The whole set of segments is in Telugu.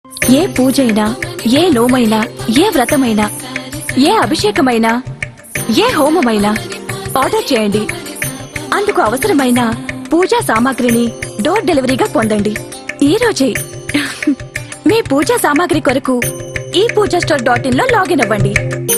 ఏ పూజైనా ఏ నోమైనా ఏ వ్రతమైనా ఏ అభిషేకమైనా ఏ హోమమైనా ఆర్డర్ చేయండి అందుకు అవసరమైన పూజా సామాగ్రిని డోర్ డెలివరీగా పొందండి ఈ రోజే మీ పూజా సామాగ్రి కొరకు ఈ పూజా స్టోర్ డాట్ ఇన్ లో లాగిన్ అవ్వండి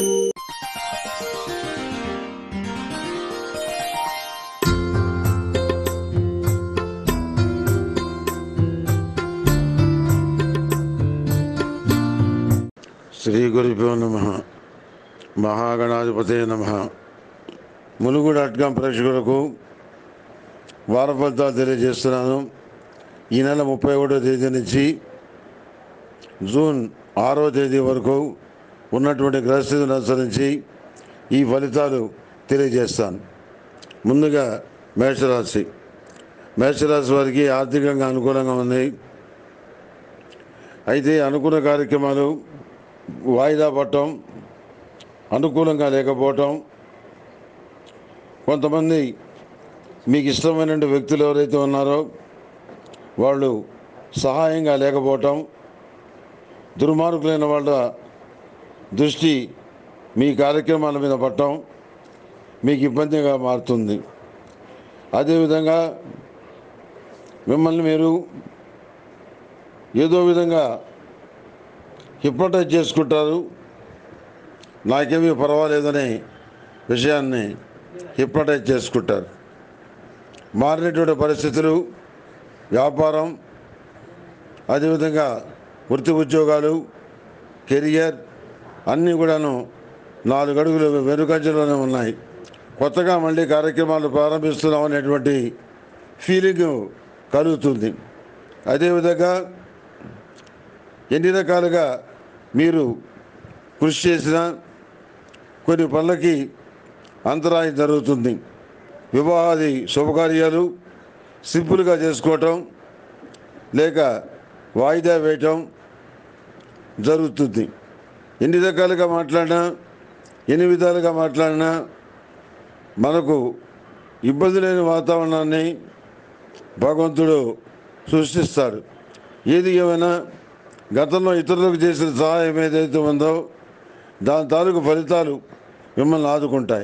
శ్రీ గురుభ్యో నమ మహాగణాధిపతే నమ ములుగు డాట్ కాం ప్రేక్షకులకు వార ఫలితాలు తెలియజేస్తున్నాను ఈ నెల ముప్పై ఒకటో తేదీ నుంచి జూన్ ఆరో తేదీ వరకు ఉన్నటువంటి గ్రహస్థితిని అనుసరించి ఈ ఫలితాలు తెలియజేస్తాను ముందుగా మేషరాశి మేషరాశి వారికి ఆర్థికంగా అనుకూలంగా ఉంది అయితే అనుకున్న కార్యక్రమాలు వాయిదా పడటం అనుకూలంగా లేకపోవటం కొంతమంది మీకు ఇష్టమైన వ్యక్తులు ఎవరైతే ఉన్నారో వాళ్ళు సహాయంగా లేకపోవటం దుర్మార్గులైన వాళ్ళ దృష్టి మీ కార్యక్రమాల మీద పడటం మీకు ఇబ్బందిగా మారుతుంది అదేవిధంగా మిమ్మల్ని మీరు ఏదో విధంగా హిప్నటైజ్ చేసుకుంటారు నాకేమీ పర్వాలేదనే విషయాన్ని హిప్నటైజ్ చేసుకుంటారు మారినటువంటి పరిస్థితులు వ్యాపారం అదేవిధంగా వృత్తి ఉద్యోగాలు కెరియర్ అన్నీ కూడాను నాలుగు అడుగులు వెనుకంజలోనే ఉన్నాయి కొత్తగా మళ్ళీ కార్యక్రమాలు ప్రారంభిస్తున్నాం అనేటువంటి ఫీలింగ్ కలుగుతుంది అదేవిధంగా ఎన్ని రకాలుగా మీరు కృషి చేసినా కొన్ని పనులకి అంతరాయం జరుగుతుంది వివాహాది శుభకార్యాలు సింపుల్గా చేసుకోవటం లేక వాయిదా వేయటం జరుగుతుంది ఎన్ని రకాలుగా మాట్లాడినా ఎన్ని విధాలుగా మాట్లాడినా మనకు ఇబ్బంది లేని వాతావరణాన్ని భగవంతుడు సృష్టిస్తాడు ఏది ఏమైనా గతంలో ఇతరులకు చేసిన సహాయం ఏదైతే ఉందో దాని తాలూకు ఫలితాలు మిమ్మల్ని ఆదుకుంటాయి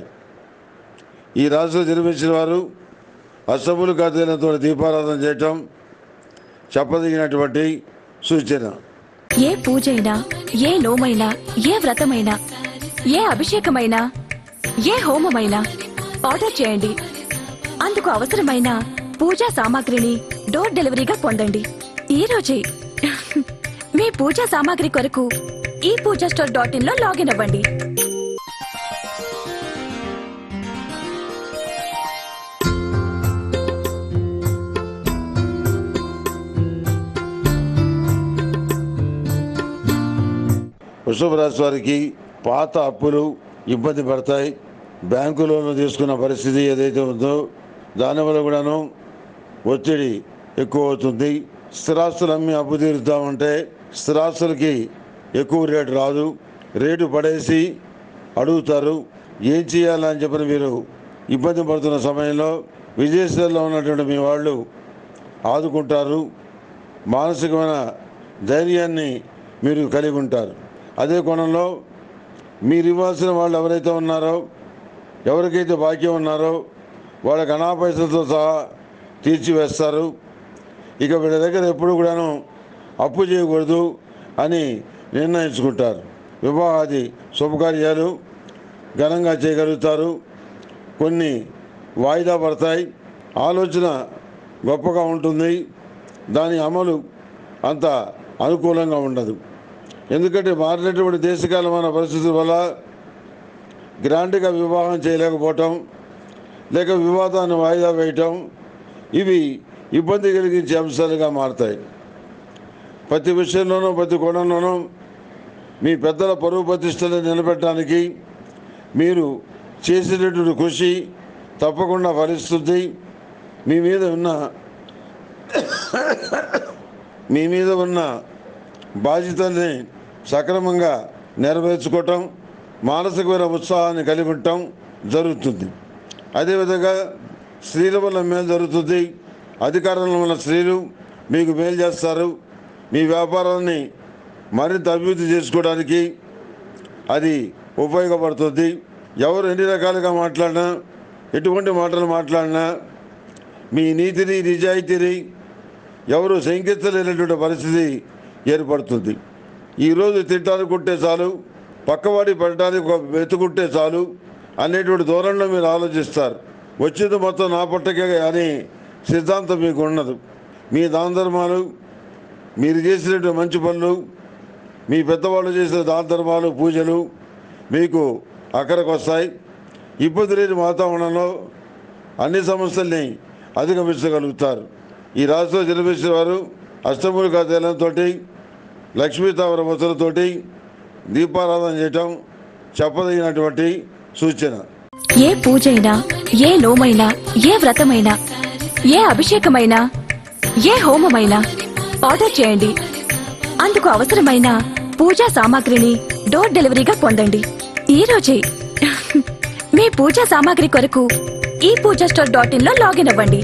ఈ రాశిలో జన్మించిన వారు అష్టములు కాతేలతో దీపారాధన చేయటం చెప్పదగినటువంటి సూచన ఏ పూజైనా ఏ నోమైనా ఏ వ్రతమైనా ఏ అభిషేకమైనా ఏ హోమమైనా ఆర్డర్ చేయండి అందుకు అవసరమైన పూజా సామాగ్రిని డోర్ డెలివరీగా పొందండి ఈ రోజే మీ పూజా సామాగ్రి కొరకు ఈ పూజా స్టోర్ డాట్ ఇన్ లో లాగిన్ అవ్వండి వృషభ రాశి వారికి పాత అప్పులు ఇబ్బంది పడతాయి బ్యాంకు లోన్లు తీసుకున్న పరిస్థితి ఏదైతే ఉందో దానివల్ల కూడాను ఒత్తిడి ఎక్కువ అవుతుంది స్థిరాస్తులు అమ్మి అప్పు తీరుద్దామంటే స్థిరాస్తులకి ఎక్కువ రేటు రాదు రేటు పడేసి అడుగుతారు ఏం చేయాలని చెప్పని మీరు ఇబ్బంది పడుతున్న సమయంలో విదేశాల్లో ఉన్నటువంటి మీ వాళ్ళు ఆదుకుంటారు మానసికమైన ధైర్యాన్ని మీరు కలిగి ఉంటారు అదే కోణంలో మీరు ఇవ్వాల్సిన వాళ్ళు ఎవరైతే ఉన్నారో ఎవరికైతే బాకీ ఉన్నారో వాళ్ళకి అనాపైసలతో సహా తీర్చివేస్తారు ఇక వీళ్ళ దగ్గర ఎప్పుడు కూడాను అప్పు చేయకూడదు అని నిర్ణయించుకుంటారు వివాహాది శుభకార్యాలు ఘనంగా చేయగలుగుతారు కొన్ని వాయిదా పడతాయి ఆలోచన గొప్పగా ఉంటుంది దాని అమలు అంత అనుకూలంగా ఉండదు ఎందుకంటే మారినటువంటి దేశకాలమైన పరిస్థితుల వల్ల గ్రాండ్గా వివాహం చేయలేకపోవటం లేక వివాదాన్ని వాయిదా వేయటం ఇవి ఇబ్బంది కలిగించే అంశాలుగా మారతాయి ప్రతి విషయంలోనూ ప్రతి కోణంలోనూ మీ పెద్దల పరువు ప్రతిష్టలు నిలబెట్టడానికి మీరు చేసేటటువంటి కృషి తప్పకుండా ఫలిస్తుంది మీ మీద ఉన్న మీ మీద ఉన్న బాధ్యతల్ని సక్రమంగా నెరవేర్చుకోవటం మానసికమైన ఉత్సాహాన్ని కలిగి ఉండటం జరుగుతుంది అదేవిధంగా స్త్రీల వల్ల మేలు జరుగుతుంది అధికారంలో ఉన్న స్త్రీలు మీకు మేలు చేస్తారు మీ వ్యాపారాన్ని మరింత అభివృద్ధి చేసుకోవడానికి అది ఉపయోగపడుతుంది ఎవరు ఎన్ని రకాలుగా మాట్లాడినా ఎటువంటి మాటలు మాట్లాడినా మీ నీతిని నిజాయితీని ఎవరు శంకించలేనటువంటి పరిస్థితి ఏర్పడుతుంది ఈరోజు తింటానికి కొట్టే చాలు పక్కవాడి పెట్టడానికి ఒక వెతుకుంటే చాలు అనేటువంటి ధోరణిలో మీరు ఆలోచిస్తారు వచ్చింది మొత్తం నా పట్టకే అని సిద్ధాంతం మీకు ఉండదు మీ దాన ధర్మాలు మీరు చేసినటువంటి మంచి పనులు మీ పెద్దవాళ్ళు చేసిన దాన ధర్మాలు పూజలు మీకు అక్కడికి వస్తాయి ఇబ్బంది లేని వాతావరణంలో అన్ని సమస్యల్ని అధిగమించగలుగుతారు ఈ రాష్ట్రంలో జన్మించిన వారు అష్టమూలికా తైలంతో లక్ష్మీ తామర మొత్తలతోటి దీపారాధన చేయటం చెప్పదగినటువంటి సూచన ఏ పూజైనా ఏ నోమైనా ఏ వ్రతమైనా ఏ అభిషేకమైనా ఏ హోమమైనా ఆర్డర్ చేయండి అందుకు అవసరమైన పూజా సామాగ్రిని డోర్ డెలివరీగా పొందండి ఈ రోజే మీ పూజా సామాగ్రి కొరకు ఈ పూజా స్టోర్ డాట్ ఇన్ లో లాగిన్ అవ్వండి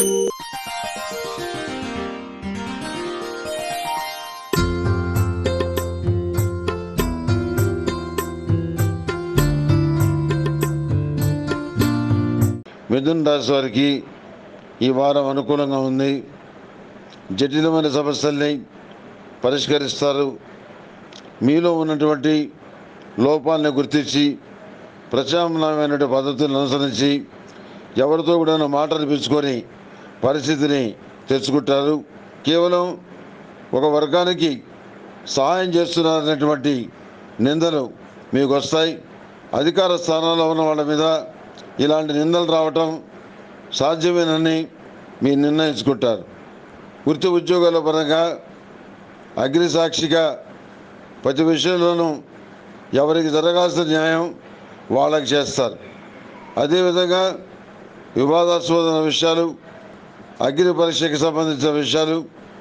మిథున్ రాశి వారికి ఈ వారం అనుకూలంగా ఉంది జటిలమైన సమస్యల్ని పరిష్కరిస్తారు మీలో ఉన్నటువంటి లోపాలని గుర్తించి ప్రత్యామ్నాయమైన పద్ధతులను అనుసరించి ఎవరితో కూడా మాట అనిపించుకొని పరిస్థితిని తెచ్చుకుంటారు కేవలం ఒక వర్గానికి సహాయం చేస్తున్నారనేటువంటి నిందలు మీకు వస్తాయి అధికార స్థానాల్లో ఉన్న వాళ్ళ మీద ఇలాంటి నిందలు రావటం సాధ్యమేనని మీరు నిర్ణయించుకుంటారు వృత్తి ఉద్యోగాల పరంగా అగ్ని సాక్షిగా ప్రతి విషయంలోనూ ఎవరికి జరగాల్సిన న్యాయం వాళ్ళకి చేస్తారు అదేవిధంగా వివాదాస్పద విషయాలు అగ్ని పరీక్షకి సంబంధించిన విషయాలు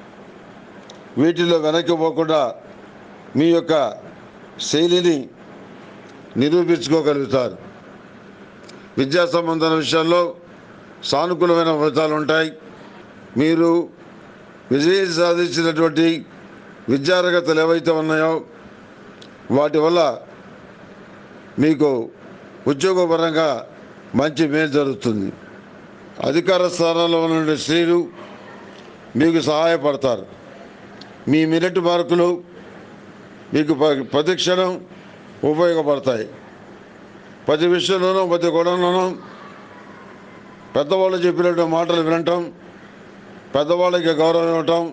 వీటిలో వెనక్కి పోకుండా మీ యొక్క శైలిని నిరూపించుకోగలుగుతారు విద్యా సంబంధమైన విషయాల్లో సానుకూలమైన ఫలితాలు ఉంటాయి మీరు విజయం సాధించినటువంటి విద్యార్హతలు ఏవైతే ఉన్నాయో వాటి వల్ల మీకు ఉద్యోగపరంగా మంచి మేలు జరుగుతుంది అధికార స్థానాల్లో ఉన్న స్త్రీలు మీకు సహాయపడతారు మీ మినిట్ మార్కులు మీకు ప్ర- ప్రతి క్షణం ఉపయోగపడతాయి ప్రతి విషయంలోనూ ప్రతి గొడవలోనూ పెద్దవాళ్ళు చెప్పినట్టు మాటలు వినటం పెద్దవాళ్ళకి గౌరవం ఇవ్వటం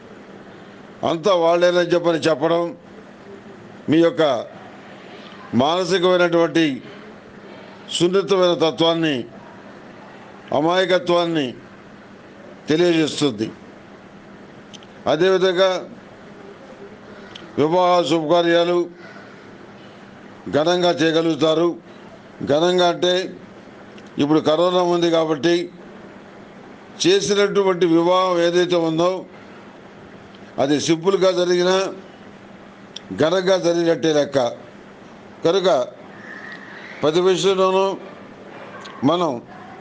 అంతా వాళ్ళేనని చెప్పని చెప్పడం మీ యొక్క మానసికమైనటువంటి సున్నితమైన తత్వాన్ని అమాయకత్వాన్ని తెలియజేస్తుంది అదేవిధంగా వివాహ శుభకార్యాలు ఘనంగా చేయగలుగుతారు ఘనంగా అంటే ఇప్పుడు కరోనా ఉంది కాబట్టి చేసినటువంటి వివాహం ఏదైతే ఉందో అది సింపుల్గా జరిగినా ఘనంగా జరిగినట్టే లెక్క కనుక ప్రతి విషయంలోనూ మనం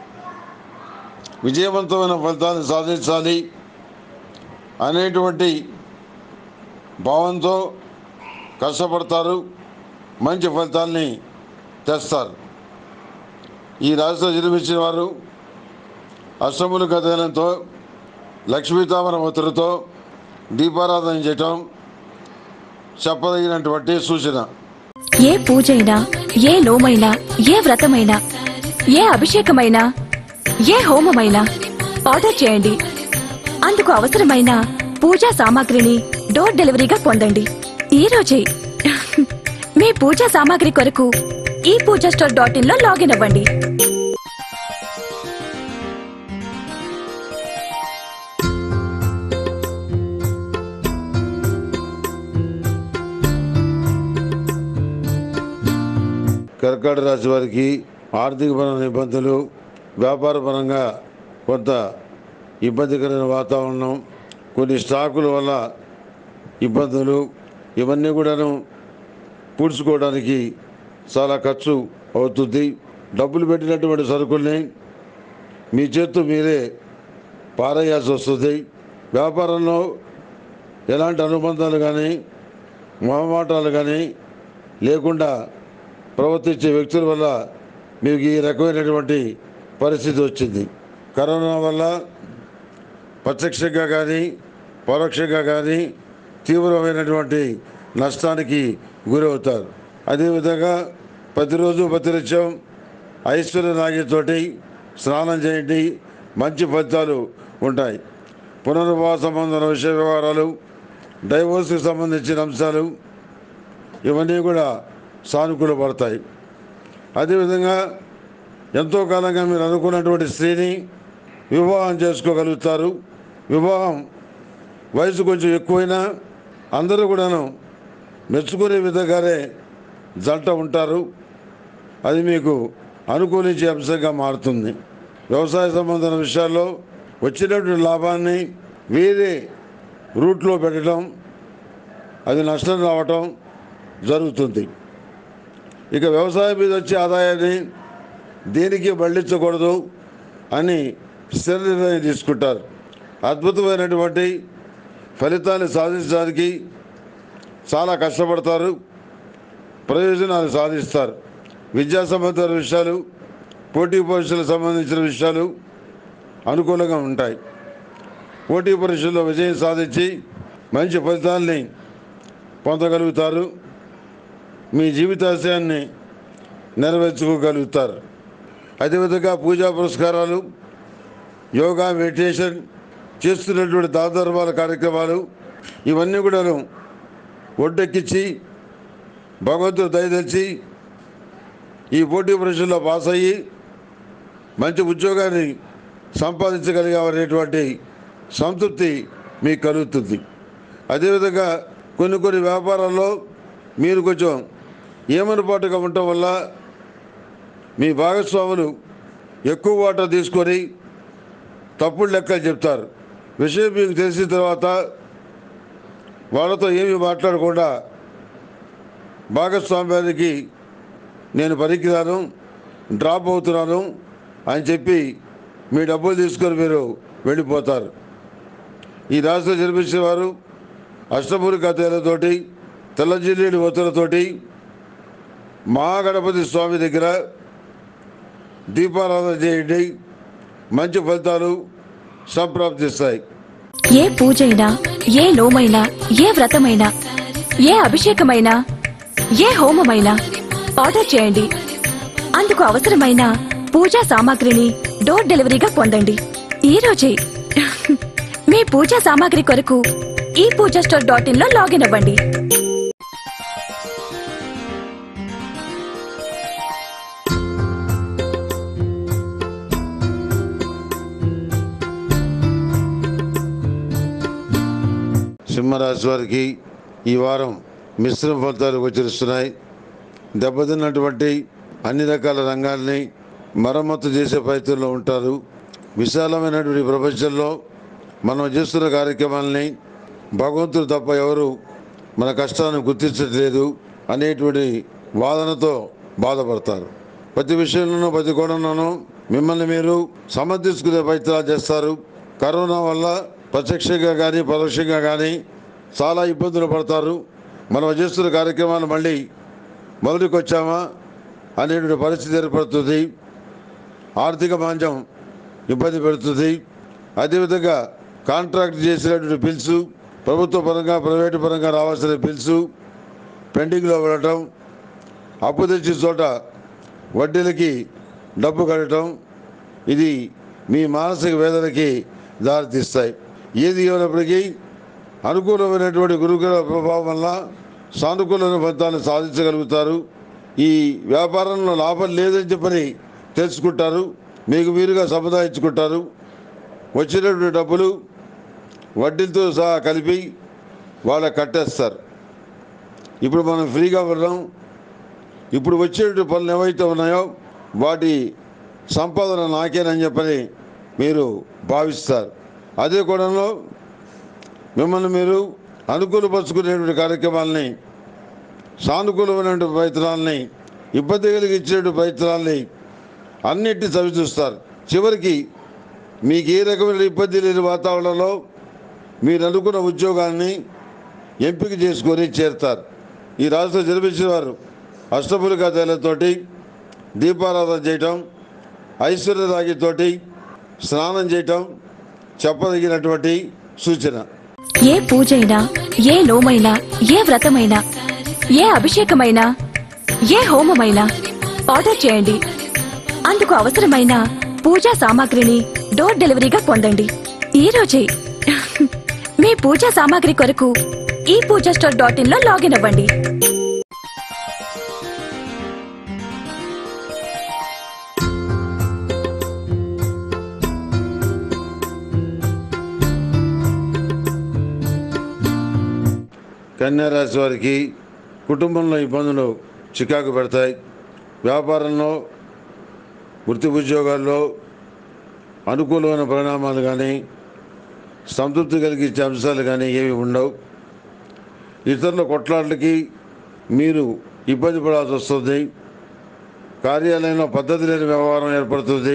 విజయవంతమైన ఫలితాన్ని సాధించాలి అనేటువంటి భావంతో కష్టపడతారు మంచి ఫలితాల్ని తెస్తారు ఈ రాశిలో జన్మించిన వారు అష్టములు గదనంతో లక్ష్మీతామర ఒత్తులతో దీపారాధన చేయటం చెప్పదగినటువంటి సూచన ఏ పూజైనా ఏ నోమైనా ఏ వ్రతమైనా ఏ అభిషేకమైనా ఏ హోమమైనా ఆర్డర్ చేయండి అందుకు అవసరమైన పూజా సామాగ్రిని డోర్ డెలివరీగా పొందండి ఈ రోజే మీ పూజా సామాగ్రి కొరకు ఈ పూజా స్టోర్ డాట్ ఇన్ లో లాగిన్ అవ్వండి కర్కాటక రాశి వారికి ఆర్థికపరమైన ఇబ్బందులు వ్యాపారపరంగా కొంత ఇబ్బందికరమైన వాతావరణం కొన్ని స్టాకుల వల్ల ఇబ్బందులు ఇవన్నీ కూడాను పూడ్చుకోవడానికి చాలా ఖర్చు అవుతుంది డబ్బులు పెట్టినటువంటి సరుకుల్ని మీ చేత్తు మీరే పారేయాల్సి వస్తుంది వ్యాపారంలో ఎలాంటి అనుబంధాలు కానీ మొహమాటాలు కానీ లేకుండా ప్రవర్తించే వ్యక్తుల వల్ల మీకు ఈ రకమైనటువంటి పరిస్థితి వచ్చింది కరోనా వల్ల ప్రత్యక్షంగా కానీ పరోక్షంగా కానీ తీవ్రమైనటువంటి నష్టానికి గురవుతారు అదేవిధంగా ప్రతిరోజు ప్రతినిత్యం ఐశ్వర్య నాగితోటి స్నానం చేయండి మంచి ఫలితాలు ఉంటాయి పునర్వాస సంబంధం విషయ వ్యవహారాలు డైవోర్స్కి సంబంధించిన అంశాలు ఇవన్నీ కూడా సానుకూల పడతాయి అదేవిధంగా ఎంతో కాలంగా మీరు అనుకున్నటువంటి స్త్రీని వివాహం చేసుకోగలుగుతారు వివాహం వయసు కొంచెం ఎక్కువైనా అందరూ కూడాను మెచ్చుకునే విధంగానే జంట ఉంటారు అది మీకు అనుకూలించే అంశంగా మారుతుంది వ్యవసాయ సంబంధమైన విషయాల్లో వచ్చినటువంటి లాభాన్ని వేరే రూట్లో పెట్టడం అది నష్టం రావటం జరుగుతుంది ఇక వ్యవసాయం మీద వచ్చే ఆదాయాన్ని దేనికి మళ్లించకూడదు అని స్థిర నిర్ణయం తీసుకుంటారు అద్భుతమైనటువంటి ఫలితాన్ని సాధించడానికి చాలా కష్టపడతారు ప్రయోజనాలు సాధిస్తారు విద్యా సంబంధిత విషయాలు పోటీ పరీక్షలకు సంబంధించిన విషయాలు అనుకూలంగా ఉంటాయి పోటీ పరీక్షల్లో విజయం సాధించి మంచి ఫలితాల్ని పొందగలుగుతారు మీ జీవితాశయాన్ని నెరవేర్చుకోగలుగుతారు అదేవిధంగా పూజా పురస్కారాలు యోగా మెడిటేషన్ చేస్తున్నటువంటి దాతధర్మాల కార్యక్రమాలు ఇవన్నీ కూడాను ఒడ్డెక్కించి భగవంతుడు దయదలిచి ఈ పోటీ పరీక్షల్లో పాస్ అయ్యి మంచి ఉద్యోగాన్ని సంపాదించగలిగామనేటువంటి సంతృప్తి మీకు కలుగుతుంది అదేవిధంగా కొన్ని కొన్ని వ్యాపారాల్లో మీరు కొంచెం ఏమనుపాటుగా ఉండటం వల్ల మీ భాగస్వాములు ఎక్కువ వాటా తీసుకొని తప్పుడు లెక్కలు చెప్తారు విషయం మీకు తెలిసిన తర్వాత వాళ్ళతో ఏమీ మాట్లాడకుండా భాగస్వామ్యానికి నేను పనికిరాను డ్రాప్ అవుతున్నాను అని చెప్పి మీ డబ్బులు తీసుకొని మీరు వెళ్ళిపోతారు ఈ రాష్ట్రం జన్మించేవారు అష్టమూరి కథలతోటి తెల్ల జిల్లేడు ఒత్తులతోటి మహాగణపతి స్వామి దగ్గర దీపారాధన చేయండి మంచి ఫలితాలు సంప్రాప్తిస్తాయి ఏ పూజైనా ఏ నోమైనా ఏ వ్రతమైనా ఏ అభిషేకమైనా ఏ హోమమైనా ఆర్డర్ చేయండి అందుకు అవసరమైన పూజా సామాగ్రిని డోర్ డెలివరీగా పొందండి ఈ రోజే మీ పూజా సామాగ్రి కొరకు ఈ పూజా స్టోర్ డాట్ ఇన్ లో లాగిన్ అవ్వండి సింహరాశి వారికి ఈ వారం మిశ్రమ ఫలితాలు గోచరిస్తున్నాయి దెబ్బతిన్నటువంటి అన్ని రకాల రంగాల్ని మరమ్మతు చేసే ప్రయత్నంలో ఉంటారు విశాలమైనటువంటి ప్రపంచంలో మనం చేస్తున్న కార్యక్రమాలని భగవంతుడు తప్ప ఎవరు మన కష్టాన్ని గుర్తించట్లేదు అనేటువంటి వాదనతో బాధపడతారు ప్రతి విషయంలోనూ ప్రతి కోణంలోనూ మిమ్మల్ని మీరు సమర్థించుకునే ప్రయత్నాలు చేస్తారు కరోనా వల్ల ప్రత్యక్షంగా కానీ పరోక్షంగా కానీ చాలా ఇబ్బందులు పడతారు మనం చేస్తున్న కార్యక్రమాలు మళ్ళీ మొదటికి వచ్చామా అనేటువంటి పరిస్థితి ఏర్పడుతుంది ఆర్థిక మాంద్యం ఇబ్బంది పెడుతుంది అదేవిధంగా కాంట్రాక్ట్ చేసినటువంటి బిల్స్ ప్రభుత్వ పరంగా ప్రైవేటు పరంగా రావాల్సిన బిల్స్ పెండింగ్లో ఉండటం అప్పు తెచ్చిన చోట వడ్డీలకి డబ్బు కట్టడం ఇది మీ మానసిక వేదనకి దారితీస్తాయి ఏది ఏమైనప్పటికీ అనుకూలమైనటువంటి గురుగ్రహ ప్రభావం వల్ల సానుకూలమైన ఫలితాన్ని సాధించగలుగుతారు ఈ వ్యాపారంలో లాభం లేదని చెప్పని తెలుసుకుంటారు మీకు మీరుగా సముదాయించుకుంటారు వచ్చినటువంటి డబ్బులు వడ్డీలతో సహా కలిపి వాళ్ళకి కట్టేస్తారు ఇప్పుడు మనం ఫ్రీగా ఉన్నాం ఇప్పుడు వచ్చేటువంటి పనులు ఏవైతే ఉన్నాయో వాటి సంపాదన నాకేనని చెప్పని మీరు భావిస్తారు అదే కోణంలో మిమ్మల్ని మీరు అనుకూలపరుచుకునేటువంటి కార్యక్రమాలని సానుకూలమైనటువంటి ప్రయత్నాలని ఇబ్బంది కలిగించేటువంటి ప్రయత్నాలని అన్నిటిని చవిచూస్తారు చివరికి మీకు ఏ రకమైన ఇబ్బంది లేని వాతావరణంలో మీరు అనుకున్న ఉద్యోగాన్ని ఎంపిక చేసుకొని చేరుతారు ఈ రాష్ట్రం జన్మించిన వారు అష్టపులికా తైలతోటి దీపారాధన చేయటం ఐశ్వర్య రాగితోటి స్నానం చేయటం చెప్పదగినటువంటి సూచన ఏ పూజైనా ఏ నోమైనా ఏ వ్రతమైనా ఏ అభిషేకమైనా ఏ హోమమైనా ఆర్డర్ చేయండి అందుకు అవసరమైన పూజా సామాగ్రిని డోర్ డెలివరీగా పొందండి ఈ రోజే మీ పూజా సామాగ్రి కొరకు ఈ పూజా స్టోర్ డాట్ ఇన్ లో లాగిన్ అవ్వండి కన్యా రాశి వారికి కుటుంబంలో ఇబ్బందులు చికాకు పెడతాయి వ్యాపారంలో వృత్తి ఉద్యోగాల్లో అనుకూలమైన పరిణామాలు కానీ సంతృప్తి కలిగించే అంశాలు కానీ ఏమి ఉండవు ఇతరుల కొట్లాట్లకి మీరు ఇబ్బంది పడాల్సి వస్తుంది కార్యాలయంలో పద్ధతి లేని వ్యవహారం ఏర్పడుతుంది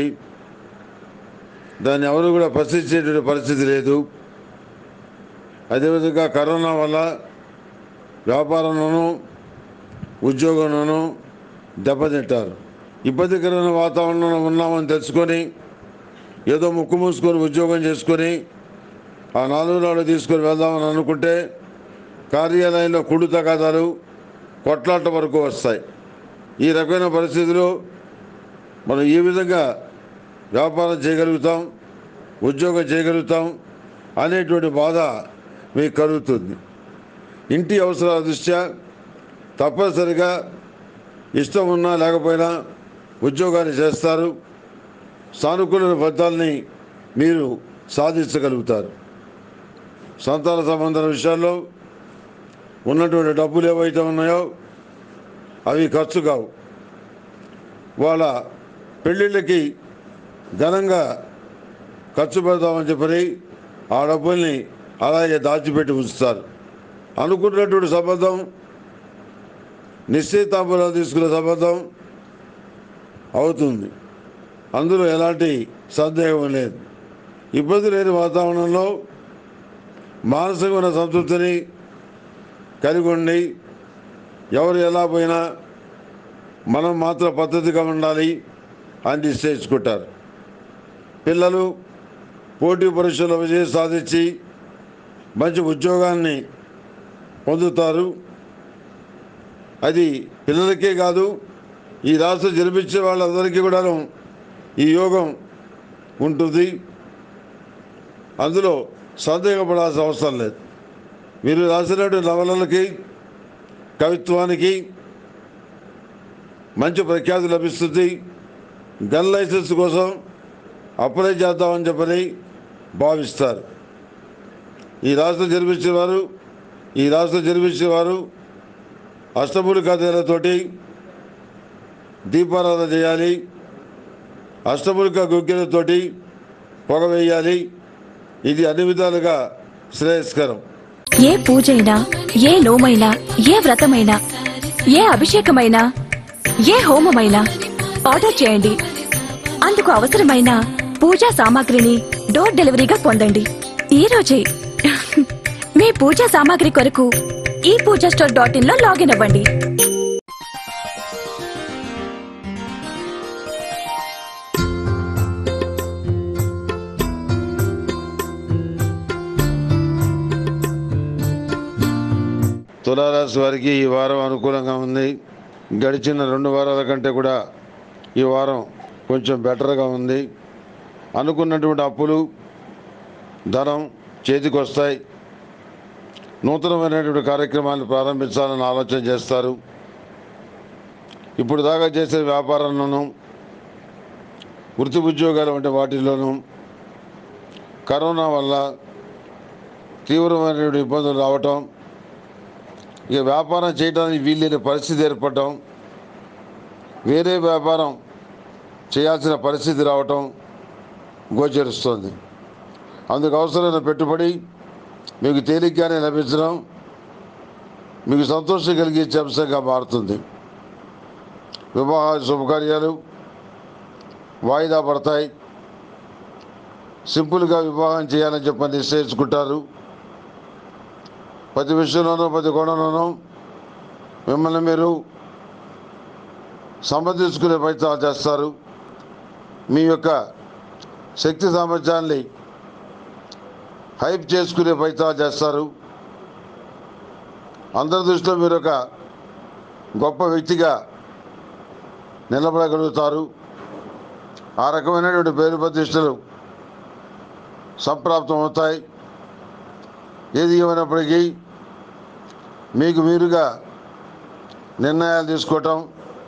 దాన్ని ఎవరు కూడా ప్రశ్నించేటువంటి పరిస్థితి లేదు అదేవిధంగా కరోనా వల్ల వ్యాపారంలోనూ ఉద్యోగంలోనూ దెబ్బతింటారు ఇబ్బందికరమైన వాతావరణంలో ఉన్నామని తెలుసుకొని ఏదో ముక్కు మూసుకొని ఉద్యోగం చేసుకొని ఆ నాలుగు నాలుగు తీసుకొని వెళ్దామని అనుకుంటే కార్యాలయంలో కుడు తగాదాలు కొట్లాట వరకు వస్తాయి ఈ రకమైన పరిస్థితులు మనం ఏ విధంగా వ్యాపారం చేయగలుగుతాం ఉద్యోగం చేయగలుగుతాం అనేటువంటి బాధ మీకు కలుగుతుంది ఇంటి అవసరాల దృష్ట్యా తప్పనిసరిగా ఇష్టం ఉన్నా లేకపోయినా ఉద్యోగాన్ని చేస్తారు సానుకూల ఫలితాలని మీరు సాధించగలుగుతారు సంతాన సంబంధాల విషయాల్లో ఉన్నటువంటి డబ్బులు ఏవైతే ఉన్నాయో అవి ఖర్చు కావు వాళ్ళ పెళ్ళిళ్ళకి ఘనంగా ఖర్చు పెడదామని చెప్పని ఆ డబ్బుల్ని అలాగే దాచిపెట్టి ఉంచుతారు అనుకున్నటువంటి సంబంధం నిశ్చయితాంబూలాలు తీసుకునే సంబంధం అవుతుంది అందులో ఎలాంటి సందేహం లేదు ఇబ్బంది లేని వాతావరణంలో మానసికమైన సంతృప్తిని కలిగి ఉండి ఎవరు ఎలా పోయినా మనం మాత్రం పద్ధతిగా ఉండాలి అని నిశ్చయించుకుంటారు పిల్లలు పోటీ పరీక్షల్లో విజయం సాధించి మంచి ఉద్యోగాన్ని పొందుతారు అది పిల్లలకే కాదు ఈ రాష్ట్రం జన్మించే వాళ్ళందరికీ కూడాను ఈ యోగం ఉంటుంది అందులో సందేహపడాల్సిన అవసరం లేదు మీరు రాసినటువంటి నవలలకి కవిత్వానికి మంచి ప్రఖ్యాతి లభిస్తుంది గన్ లైసెన్స్ కోసం అప్లై చేద్దామని చెప్పని భావిస్తారు ఈ రాష్ట్రం జన్మించిన వారు ఈ రాష్ట్రం జన్మించిన వారు అష్టముడి కథలతోటి దీపారాధన చేయాలి అష్టములిక గుగ్గిలతోటి పొగ వేయాలి ఇది అన్ని విధాలుగా శ్రేయస్కరం ఏ పూజైనా ఏ నోమైనా ఏ వ్రతమైనా ఏ అభిషేకమైనా ఏ హోమమైనా ఆర్డర్ చేయండి అందుకు అవసరమైన పూజా సామాగ్రిని డోర్ డెలివరీగా పొందండి ఈ రోజే మీ పూజా సామాగ్రి కొరకు ఈ పూజా స్టోర్ డాట్ ఇన్ లో లాగిన్ అవ్వండి తులారాశి వారికి ఈ వారం అనుకూలంగా ఉంది గడిచిన రెండు వారాల కంటే కూడా ఈ వారం కొంచెం బెటర్గా ఉంది అనుకున్నటువంటి అప్పులు ధనం చేతికి వస్తాయి నూతనమైనటువంటి కార్యక్రమాన్ని ప్రారంభించాలని ఆలోచన చేస్తారు ఇప్పుడు దాకా చేసే వ్యాపారంలోనూ వృత్తి ఉద్యోగాలు వంటి వాటిల్లోనూ కరోనా వల్ల తీవ్రమైనటువంటి ఇబ్బందులు రావటం ఇక వ్యాపారం చేయడానికి వీల్లేని పరిస్థితి ఏర్పడటం వేరే వ్యాపారం చేయాల్సిన పరిస్థితి రావటం గోచరిస్తుంది అందుకు అవసరమైన పెట్టుబడి మీకు తేలిగ్గానే లభించడం మీకు సంతోషం కలిగించే అంశంగా మారుతుంది వివాహ శుభకార్యాలు వాయిదా పడతాయి సింపుల్గా వివాహం చేయాలని చెప్పని నిశ్చయించుకుంటారు ప్రతి విషయంలోనూ ప్రతి కోణంలోనూ మిమ్మల్ని మీరు సమర్థించుకునే ప్రయత్నాలు చేస్తారు మీ యొక్క శక్తి సామర్థ్యాన్ని హైప్ చేసుకునే ప్రయత్నాలు చేస్తారు అందరి దృష్టిలో మీరు ఒక గొప్ప వ్యక్తిగా నిలబడగలుగుతారు ఆ రకమైనటువంటి పేరు ప్రతిష్టలు సంప్రాప్తం అవుతాయి ఏది ఏమైనప్పటికీ మీకు మీరుగా నిర్ణయాలు తీసుకోవటం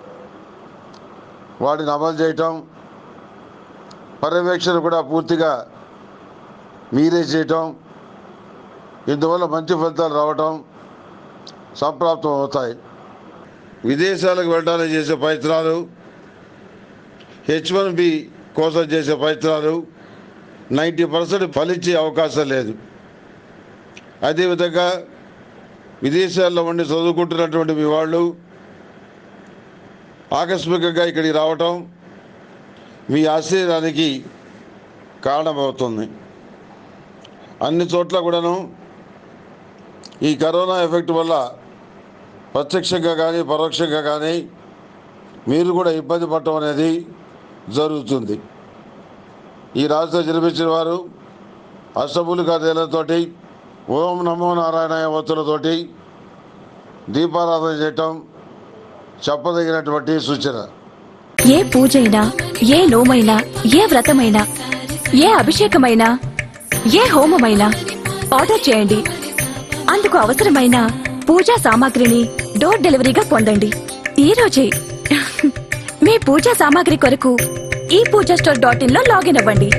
వాటిని అమలు చేయటం పర్యవేక్షణ కూడా పూర్తిగా మీరే చేయటం ఇందువల్ల మంచి ఫలితాలు రావటం సంప్రాప్తం అవుతాయి విదేశాలకు వెళ్ళడానికి చేసే ప్రయత్నాలు హెచ్ వన్ బి కోసం చేసే ప్రయత్నాలు నైంటీ పర్సెంట్ ఫలించే అవకాశం లేదు అదేవిధంగా విదేశాల్లో ఉండి చదువుకుంటున్నటువంటి మీ వాళ్ళు ఆకస్మికంగా ఇక్కడికి రావటం మీ ఆశ్చర్యానికి కారణమవుతుంది అన్ని చోట్ల కూడాను ఈ కరోనా ఎఫెక్ట్ వల్ల ప్రత్యక్షంగా కానీ పరోక్షంగా కానీ మీరు కూడా ఇబ్బంది పడటం అనేది జరుగుతుంది ఈ రాష్ట్రం జన్మించిన వారు అష్టములుగా తేలతోటి ఓం నమో నారాయణ ఒత్తులతోటి దీపారాధన చేయటం చెప్పదగినటువంటి సూచన ఏ పూజైనా ఏ నోమైనా ఏ వ్రతమైనా ఏ అభిషేకమైనా ఏ హోమమైనా ఆర్డర్ చేయండి అందుకు అవసరమైన పూజా సామాగ్రిని డోర్ డెలివరీగా పొందండి ఈ రోజే మీ పూజా సామాగ్రి కొరకు ఈ పూజా స్టోర్ డాట్ ఇన్ లో లాగిన్ అవ్వండి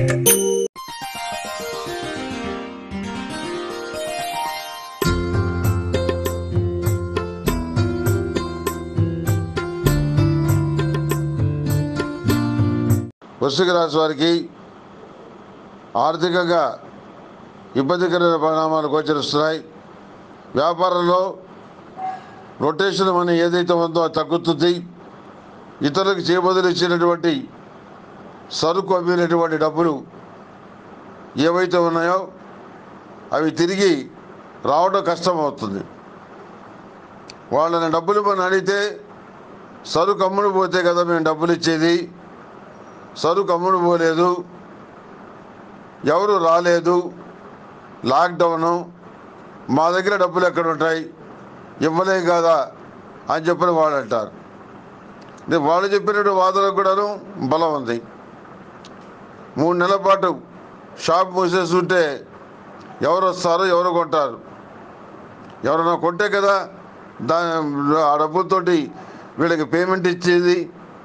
వృశ్చిక రాశి వారికి ఆర్థికంగా ఇబ్బందికరమైన పరిణామాలు గోచరిస్తున్నాయి వ్యాపారంలో రొటేషన్ మనీ ఏదైతే ఉందో అది తగ్గుతుంది ఇతరులకు చేయబదులు ఇచ్చినటువంటి సరుకు అమ్మినటువంటి డబ్బులు ఏవైతే ఉన్నాయో అవి తిరిగి రావడం కష్టం అవుతుంది వాళ్ళని డబ్బులు మనం అడిగితే సరుకు అమ్ముడు పోతే కదా మేము డబ్బులు ఇచ్చేది సరుకు అమ్ముడు పోలేదు ఎవరు రాలేదు లాక్డౌను మా దగ్గర డబ్బులు ఎక్కడ ఉంటాయి ఇవ్వలేం కదా అని చెప్పిన వాళ్ళు అంటారు ఇది వాళ్ళు చెప్పినట్టు వాదనకు కూడాను బలం ఉంది మూడు నెలల పాటు షాప్ మూసేస్తుంటే ఎవరు వస్తారు ఎవరు కొంటారు ఎవరైనా కొంటే కదా దా ఆ డబ్బులతోటి వీళ్ళకి పేమెంట్ ఇచ్చేది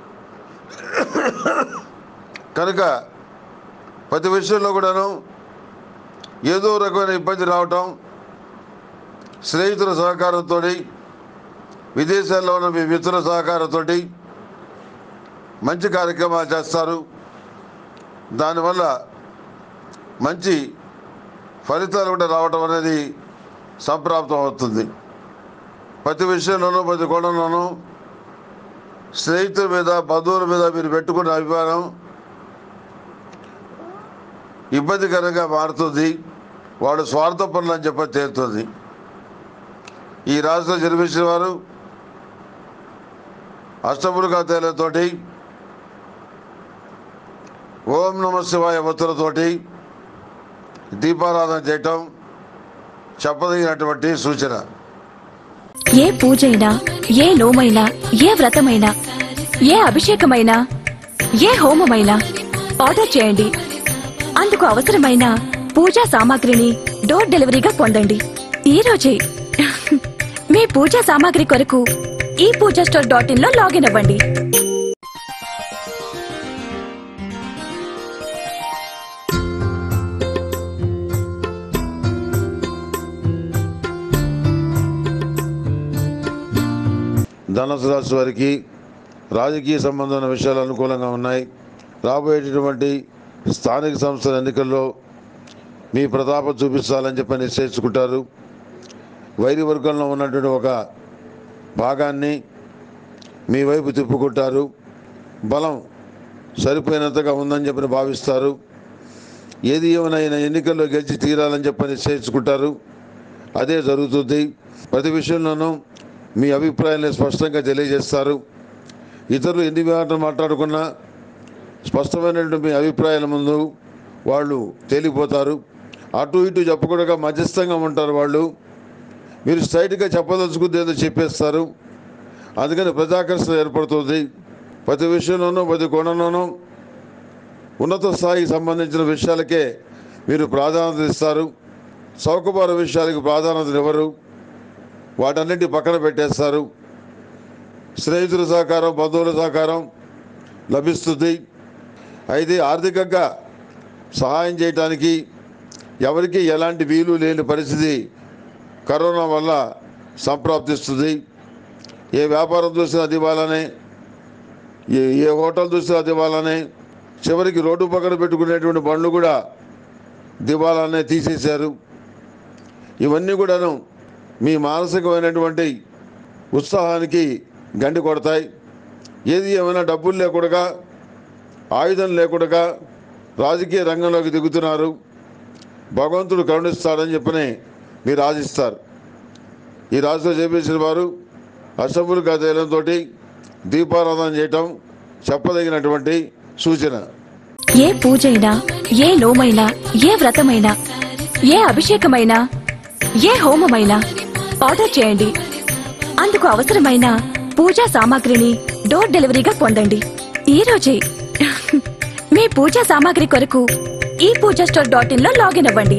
కనుక ప్రతి విషయంలో కూడాను ఏదో రకమైన ఇబ్బంది రావటం స్నేహితుల సహకారంతో విదేశాల్లో ఉన్న మీ మిత్రుల సహకారంతో మంచి కార్యక్రమాలు చేస్తారు దానివల్ల మంచి ఫలితాలు కూడా రావటం అనేది సంప్రాప్తం అవుతుంది ప్రతి విషయంలోనూ ప్రతి కోణంలోనూ స్నేహితుల మీద బంధువుల మీద మీరు పెట్టుకున్న అభిమానం ఇబ్బందికరంగా మారుతుంది వాడు స్వార్థ పనులు అని చెప్పి తేలుతుంది ఈ రాష్ట్రం జన్మించిన వారు అష్టములుగా తేలతోటి ఓం నమ శివాయ ఒత్తులతోటి దీపారాధన చేయటం చెప్పదగినటువంటి సూచన ఏ పూజైనా ఏ నోమైనా ఏ వ్రతమైనా ఏ అభిషేకమైనా ఏ హోమమైనా ఆర్డర్ చేయండి అందుకు అవసరమైన పూజా సామాగ్రిని డోర్ డెలివరీగా పొందండి ఈ రోజే మీ పూజా సామాగ్రి కొరకు ఈ పూజా స్టోర్ డాట్ ఇన్ లో లాగిన్ అవ్వండి ధనుసు రాశి వారికి రాజకీయ సంబంధమైన విషయాలు అనుకూలంగా ఉన్నాయి రాబోయేటటువంటి స్థానిక సంస్థల ఎన్నికల్లో మీ ప్రతాపం చూపించాలని చెప్పి నిశ్చయించుకుంటారు వైరి వర్గంలో ఉన్నటువంటి ఒక భాగాన్ని మీ వైపు తిప్పుకుంటారు బలం సరిపోయినంతగా ఉందని చెప్పి భావిస్తారు ఏది ఏమైనా ఎన్నికల్లో గెలిచి తీరాలని చెప్పి నిశ్చయించుకుంటారు అదే జరుగుతుంది ప్రతి విషయంలోనూ మీ అభిప్రాయాన్ని స్పష్టంగా తెలియజేస్తారు ఇతరులు ఎన్ని మాటలు మాట్లాడుకున్నా స్పష్టమైనటువంటి మీ అభిప్రాయాల ముందు వాళ్ళు తేలిపోతారు అటు ఇటు చెప్పకుండా మధ్యస్థంగా ఉంటారు వాళ్ళు మీరు స్ట్రైట్గా చెప్పదలుచుకుంది ఏదో చెప్పేస్తారు అందుకని ప్రజాకర్షణ ఏర్పడుతుంది ప్రతి విషయంలోనూ ప్రతి కోణంలోనూ ఉన్నత స్థాయికి సంబంధించిన విషయాలకే మీరు ప్రాధాన్యత ఇస్తారు చౌకబార విషయాలకు ప్రాధాన్యత ఇవ్వరు వాటన్నిటి పక్కన పెట్టేస్తారు స్నేహితుల సహకారం బంధువుల సహకారం లభిస్తుంది అయితే ఆర్థికంగా సహాయం చేయటానికి ఎవరికి ఎలాంటి వీలు లేని పరిస్థితి కరోనా వల్ల సంప్రాప్తిస్తుంది ఏ వ్యాపారం చూసినా అది ఇవ్వాలనే ఏ ఏ హోటల్ చూసినా అది ఇవ్వాలనే చివరికి రోడ్డు పక్కన పెట్టుకునేటువంటి బండ్లు కూడా దివాలానే తీసేశారు ఇవన్నీ కూడాను మీ మానసికమైనటువంటి ఉత్సాహానికి గండి కొడతాయి ఏది ఏమైనా డబ్బులు లేకుండా ఆయుధం లేకుండా రాజకీయ రంగంలోకి దిగుతున్నారు భగవంతుడు కరుణిస్తాడని చెప్పని మీరు ఆశిస్తారు ఈ రాశిలో చేపించిన వారు అష్టములు గతేలంతో దీపారాధన చేయటం చెప్పదగినటువంటి సూచన ఏ పూజైనా ఏ నోమైనా ఏ వ్రతమైనా ఏ అభిషేకమైనా ఏ హోమమైనా ఆర్డర్ చేయండి అందుకు అవసరమైన పూజా సామాగ్రిని డోర్ డెలివరీగా పొందండి ఈ రోజే మీ పూజా సామాగ్రి కొరకు ఈ పూజా స్టోర్ డాట్ ఇన్ లో లాగిన్ అవ్వండి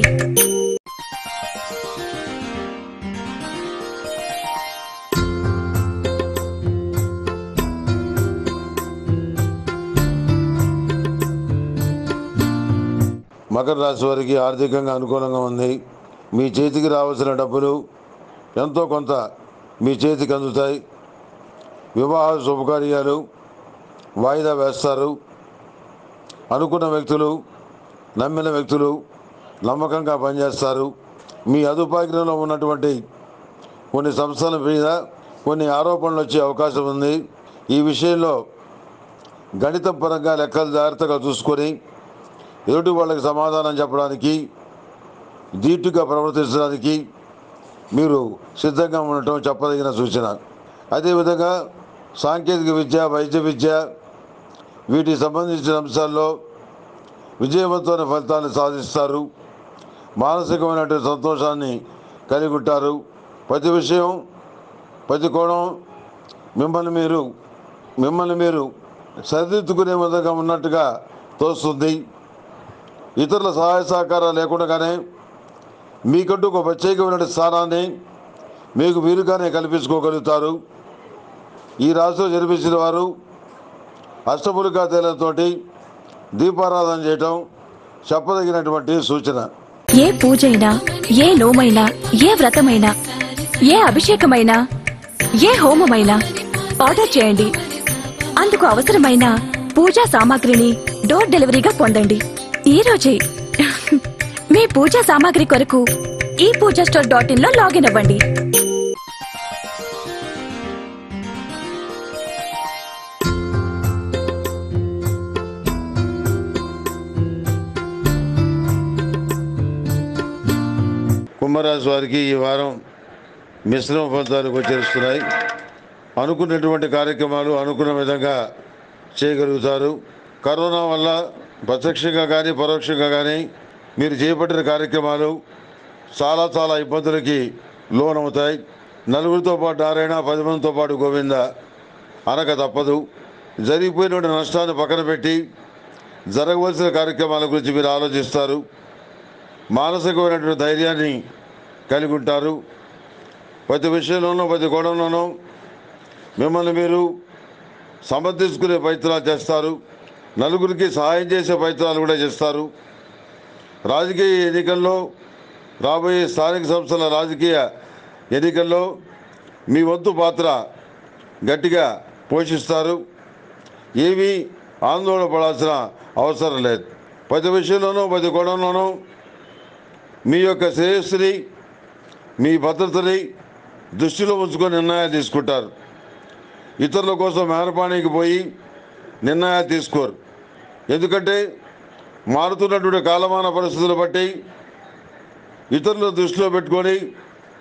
మకర రాశి వారికి ఆర్థికంగా అనుకూలంగా ఉంది మీ చేతికి రావాల్సిన డబ్బులు ఎంతో కొంత మీ చేతికి అందుతాయి వివాహ శుభకార్యాలు వాయిదా వేస్తారు అనుకున్న వ్యక్తులు నమ్మిన వ్యక్తులు నమ్మకంగా పనిచేస్తారు మీ అదుపాగ్రంలో ఉన్నటువంటి కొన్ని సంస్థల మీద కొన్ని ఆరోపణలు వచ్చే అవకాశం ఉంది ఈ విషయంలో గణితం పరంగా లెక్కలు జాగ్రత్తగా చూసుకొని ఎదుటి వాళ్ళకి సమాధానం చెప్పడానికి ధీటుగా ప్రవర్తించడానికి మీరు సిద్ధంగా ఉండటం చెప్పదగిన సూచన అదేవిధంగా సాంకేతిక విద్య వైద్య విద్య వీటికి సంబంధించిన అంశాల్లో విజయవంతమైన ఫలితాన్ని సాధిస్తారు మానసికమైనటువంటి సంతోషాన్ని కలిగి ఉంటారు ప్రతి విషయం ప్రతి కోణం మిమ్మల్ని మీరు మిమ్మల్ని మీరు సరిదిద్దుకునే విధంగా ఉన్నట్టుగా తోస్తుంది ఇతరుల సహాయ సహకారాలు లేకుండానే మీకంటూ ఒక ప్రత్యేకమైన స్థానాన్ని మీకు మీరుగానే కల్పించుకోగలుగుతారు ఈ రాశిలో జరిపించిన వారు అష్టములుగా తేలతోటి దీపారాధన చేయటం చెప్పదగినటువంటి సూచన ఏ పూజైనా ఏ నోమైనా ఏ వ్రతమైనా ఏ అభిషేకమైనా ఏ హోమమైనా ఆర్డర్ చేయండి అందుకు అవసరమైన పూజా సామాగ్రిని డోర్ డెలివరీగా పొందండి ఈ రోజే మీ పూజా సామాగ్రి కొరకు ఈ పూజా స్టోర్ డాట్ ఇన్ లో లాగిన్ అవ్వండి కుంభరాశి వారికి ఈ వారం మిశ్రమ ఫలితాలు గోచరిస్తున్నాయి అనుకున్నటువంటి కార్యక్రమాలు అనుకున్న విధంగా చేయగలుగుతారు కరోనా వల్ల ప్రత్యక్షంగా కానీ పరోక్షంగా కానీ మీరు చేపట్టిన కార్యక్రమాలు చాలా చాలా ఇబ్బందులకి లోనవుతాయి నలుగురితో పాటు నారాయణ పది మందితో పాటు గోవింద అనక తప్పదు జరిగిపోయినటువంటి నష్టాన్ని పక్కన పెట్టి జరగవలసిన కార్యక్రమాల గురించి మీరు ఆలోచిస్తారు మానసికమైనటువంటి ధైర్యాన్ని కలిగి ఉంటారు ప్రతి విషయంలోనూ ప్రతి కోణంలోనూ మిమ్మల్ని మీరు సమర్థించుకునే ప్రయత్నాలు చేస్తారు నలుగురికి సహాయం చేసే ప్రయత్నాలు కూడా చేస్తారు రాజకీయ ఎన్నికల్లో రాబోయే స్థానిక సంస్థల రాజకీయ ఎన్నికల్లో మీ వంతు పాత్ర గట్టిగా పోషిస్తారు ఏమీ ఆందోళన పడాల్సిన అవసరం లేదు ప్రతి విషయంలోనూ ప్రతి కోణంలోనూ మీ యొక్క శ్రేయస్సుని మీ భద్రతని దృష్టిలో ఉంచుకొని నిర్ణయాలు తీసుకుంటారు ఇతరుల కోసం మేనపాణికి పోయి నిర్ణయాలు తీసుకోరు ఎందుకంటే మారుతున్నటువంటి కాలమాన పరిస్థితులు బట్టి ఇతరులను దృష్టిలో పెట్టుకొని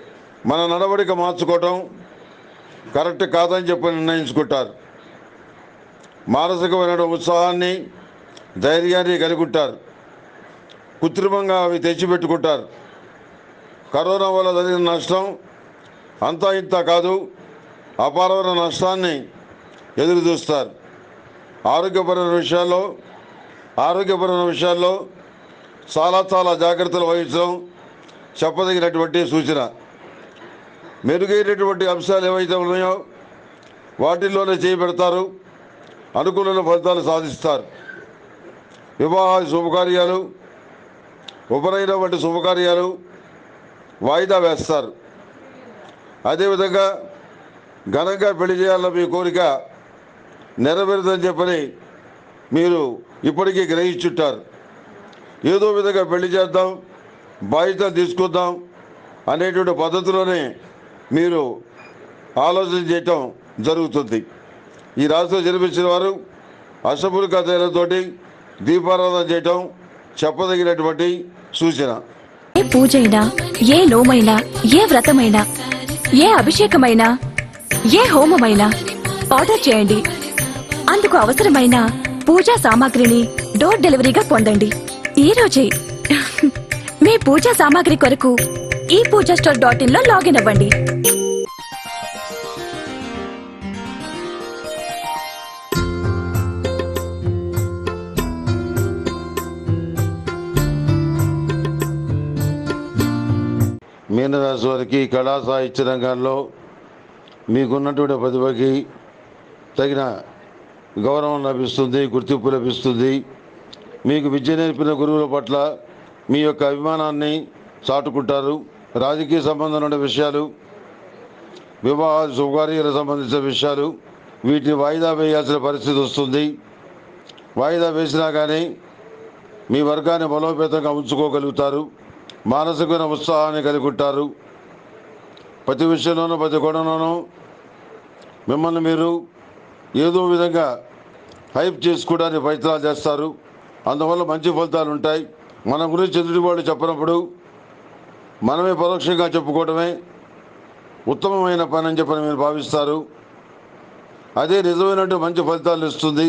మన నడవడిక మార్చుకోవటం కరెక్ట్ కాదని చెప్పి నిర్ణయించుకుంటారు మానసికమైన ఉత్సాహాన్ని ధైర్యాన్ని కలిగి ఉంటారు కృత్రిమంగా అవి తెచ్చిపెట్టుకుంటారు కరోనా వల్ల జరిగిన నష్టం అంతా ఇంత కాదు అపారమైన నష్టాన్ని ఎదురు చూస్తారు ఆరోగ్యపరమైన విషయాల్లో ఆరోగ్యపరమైన విషయాల్లో చాలా చాలా జాగ్రత్తలు వహించడం చెప్పదగినటువంటి సూచన మెరుగైనటువంటి అంశాలు ఏవైతే ఉన్నాయో వాటిల్లోనే చేయబెడతారు అనుకూలమైన ఫలితాలు సాధిస్తారు వివాహ శుభకార్యాలు ఉపనయనం వంటి శుభకార్యాలు వాయిదా వేస్తారు అదేవిధంగా ఘనంగా పెళ్లి చేయాలన్న మీ కోరిక నెరవేరుదని చెప్పని మీరు ఇప్పటికీ గ్రహించుంటారు ఏదో విధంగా పెళ్లి చేద్దాం బాధ్యత తీసుకుందాం అనేటువంటి పద్ధతిలోనే మీరు ఆలోచన చేయటం జరుగుతుంది ఈ రాశిలో జన్మించిన వారు అష్టపులికా తైలంతోటి దీపారాధన చేయటం చెప్పదగినటువంటి సూచన ఏ పూజైనా ఏ నోమైనా ఏ వ్రతమైనా ఏ అభిషేకమైనా ఏ హోమమైనా ఆర్డర్ చేయండి అందుకు అవసరమైన పూజా సామాగ్రిని డోర్ డెలివరీగా పొందండి ఈ రోజే మీ పూజా సామాగ్రి కొరకు ఈ పూజా స్టోర్ డాట్ ఇన్ లో లాగిన్ అవ్వండి మీనరాశి వారికి కళా సాహిత్య రంగాల్లో మీకున్నటువంటి ప్రతిభకి తగిన గౌరవం లభిస్తుంది గుర్తింపు లభిస్తుంది మీకు విద్య నేర్పిన గురువుల పట్ల మీ యొక్క అభిమానాన్ని చాటుకుంటారు రాజకీయ సంబంధం ఉన్న విషయాలు వివాహ శుభకార్యాలకు సంబంధించిన విషయాలు వీటిని వాయిదా వేయాల్సిన పరిస్థితి వస్తుంది వాయిదా వేసినా కానీ మీ వర్గాన్ని బలోపేతంగా ఉంచుకోగలుగుతారు మానసికమైన ఉత్సాహాన్ని కలిగి ఉంటారు ప్రతి విషయంలోనూ ప్రతి కోణంలోనూ మిమ్మల్ని మీరు ఏదో విధంగా హైప్ చేసుకోవడానికి ప్రయత్నాలు చేస్తారు అందువల్ల మంచి ఫలితాలు ఉంటాయి మన గురించి ఎదుటి వాళ్ళు చెప్పినప్పుడు మనమే పరోక్షంగా చెప్పుకోవడమే ఉత్తమమైన పని అని చెప్పని మీరు భావిస్తారు అదే నిజమైనటువంటి మంచి ఫలితాలు ఇస్తుంది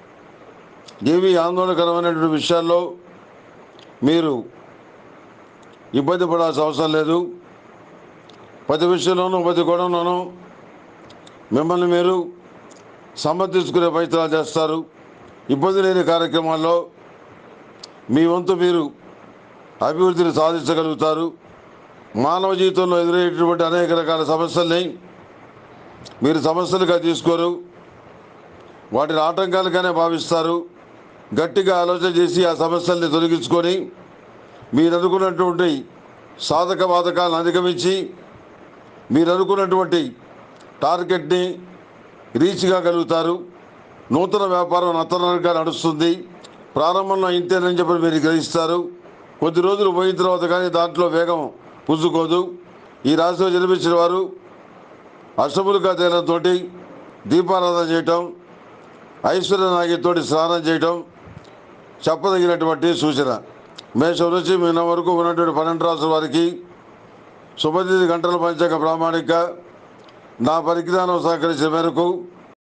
ఏవి ఆందోళనకరమైనటువంటి విషయాల్లో మీరు ఇబ్బంది పడాల్సిన అవసరం లేదు ప్రతి విషయంలోనూ ప్రతి కోణంలోనూ మిమ్మల్ని మీరు సమర్థించుకునే ప్రయత్నాలు చేస్తారు ఇబ్బంది లేని కార్యక్రమాల్లో మీ వంతు మీరు అభివృద్ధిని సాధించగలుగుతారు మానవ జీవితంలో ఎదురయ్యేటువంటి అనేక రకాల సమస్యల్ని మీరు సమస్యలుగా తీసుకోరు వాటిని ఆటంకాలుగానే భావిస్తారు గట్టిగా ఆలోచన చేసి ఆ సమస్యల్ని తొలగించుకొని మీరు అనుకున్నటువంటి సాధక బాధకాలను అధిగమించి మీరు అనుకున్నటువంటి టార్గెట్ని రీచ్ కాగలుగుతారు నూతన వ్యాపారం నత్తనగా నడుస్తుంది ప్రారంభంలో ఇంతేనని చెప్పి మీరు గ్రహిస్తారు కొద్ది రోజులు పోయిన తర్వాత కానీ దాంట్లో వేగం పుంజుకోదు ఈ రాశిలో జన్మించిన వారు అష్టములుగా తేలంతో దీపారాధన చేయటం ఐశ్వర్య నాగితోటి స్నానం చేయటం చెప్పదగినటువంటి సూచన మేషం నుంచి మీన వరకు ఉన్నటువంటి పన్నెండు రాసుల వారికి శుభతిథి గంటల పంచక ప్రామాణిక నా పరిజ్ఞానం సహకరించిన మేరకు